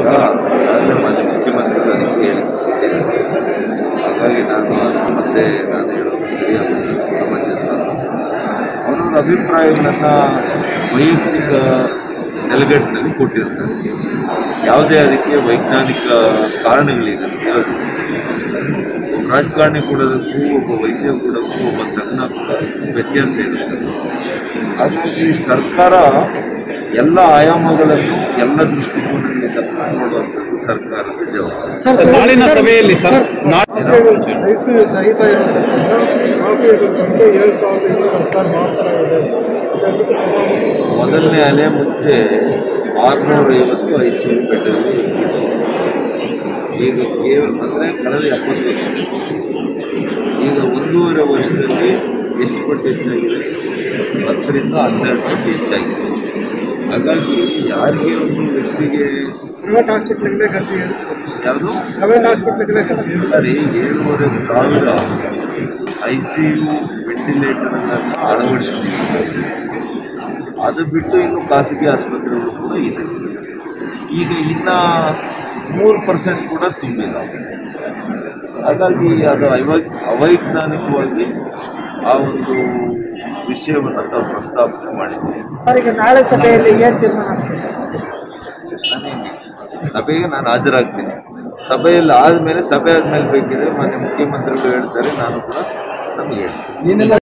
ಈಗಾಗಲೇ ಮಾನ್ಯ ಮುಖ್ಯಮಂತ್ರಿಗಳು ಅದಕ್ಕೆ ಹೇಳಿದ್ದಾರೆ ಹಾಗಾಗಿ ನಾನು ಅದನ್ನು ಮತ್ತೆ ನಾನು ಹೇಳೋದು ಸರಿಯಾದ ಸಮಂಜಸ ಅವರವರ ಅಭಿಪ್ರಾಯಗಳನ್ನು ವೈಯಕ್ತಿಕ ನೆಲೆಗಟ್ಟಿನಲ್ಲಿ ಕೊಟ್ಟಿರ್ತಾರೆ ಯಾವುದೇ ಅದಕ್ಕೆ ವೈಜ್ಞಾನಿಕ ಕಾರಣಗಳಿದೆ ಇರೋದಿಲ್ಲ ಒಬ್ಬ ರಾಜಕಾರಣಿ ಕೊಡೋದಕ್ಕೂ ಒಬ್ಬ ವೈದ್ಯ ಕೊಡೋದಕ್ಕೂ ಒಬ್ಬ ತಜ್ಞ ಕೊಡೋದಕ್ಕೂ ವ್ಯತ್ಯಾಸ ಇರುತ್ತೆ ಹಾಗಾಗಿ ಸರ್ಕಾರ ಎಲ್ಲ ಆಯಾಮಗಳನ್ನು ಎಲ್ಲ ದೃಷ್ಟಿಕೋನಗಳಿಂದ ನೋಡುವಂಥದ್ದು ಸರ್ಕಾರದ ಜವಾಬ್ದಾರಿ ಸರ್ ನಾಳಿನ ಸಭೆಯಲ್ಲಿ ಸರ್ ಐಸಿಯು ಸಹಿತ ಇರತಕ್ಕಂಥ ಮಾಫಿಯಾಗಳ ಸಂಖ್ಯೆ ಏಳು ಸಾವಿರದ ಇನ್ನೂರ ಹತ್ತಾರು ಮಾತ್ರ ಇದೆ ಮೊದಲನೇ ಅಲೆ ಮುಂಚೆ ಆರುನೂರ ಐವತ್ತು ಐ ಸಿ ಯು ಬೆಡ್ಗಳು ಈಗ ಕೇವಲ ಅಂದರೆ ಕಳೆದ ಎಪ್ಪತ್ತು ವರ್ಷ ಈಗ ಒಂದೂವರೆ ವರ್ಷದಲ್ಲಿ ಎಷ್ಟು ಪಟ್ಟು ಹೆಚ್ಚಾಗಿದೆ ಹತ್ತರಿಂದ ಹನ್ನೆರಡು ಪಟ್ಟು ಹೆಚ್ಚಾಗಿದೆ ಹಾಗಾಗಿ ಯಾರಿಗೆ ಒಂದು ವ್ಯಕ್ತಿಗೆ ಪ್ರೈವೇಟ್ ಹಾಸ್ಪಿಟ್ಲ್ಗಳೇ ಗತಿ ಯಾವುದು ಪ್ರೈವೇಟ್ ಹಾಸ್ಪಿಟ್ಲ್ಗಳೇ ಗತಿ ಸರಿ ಏಳುವರೆ ಸಾವಿರ ಐ ಸಿ ಯು ವೆಂಟಿಲೇಟರ್ಗಳನ್ನು ಅಳವಡಿಸಿದ್ದೀವಿ ಅದು ಬಿಟ್ಟು ಇನ್ನು ಖಾಸಗಿ ಆಸ್ಪತ್ರೆಗಳು ಕೂಡ ಇದೆ ಈಗ ಇನ್ನ ಮೂರು ಪರ್ಸೆಂಟ್ ಕೂಡ ತುಂಬಿಲ್ಲ ಹಾಗಾಗಿ ಅದು ಅವೈ ಅವೈಜ್ಞಾನಿಕವಾಗಿ ಆ ಒಂದು ವಿಷಯವನ್ನು ತಾವು ಪ್ರಸ್ತಾಪನೆ ಮಾಡಿದ್ದೀವಿ ಸರ್ ಈಗ ನಾಳೆ ಸಭೆಯಲ್ಲಿ ಏನು ತೀರ್ಮಾನ ಆಗ್ತದೆ ನಾನೇನು ಸಭೆಗೆ ನಾನು ಹಾಜರಾಗ್ತೀನಿ ಸಭೆಯಲ್ಲಿ ಆದಮೇಲೆ ಸಭೆ ಆದಮೇಲೆ ಬೇಕಿದ್ರೆ ಮಾನ್ಯ ಮುಖ್ಯಮಂತ್ರಿಗಳು ಹೇಳ್ತಾರೆ ನಾನು ಕೂಡ ನಮಗೆ ಹೇಳ್ತೀನಿ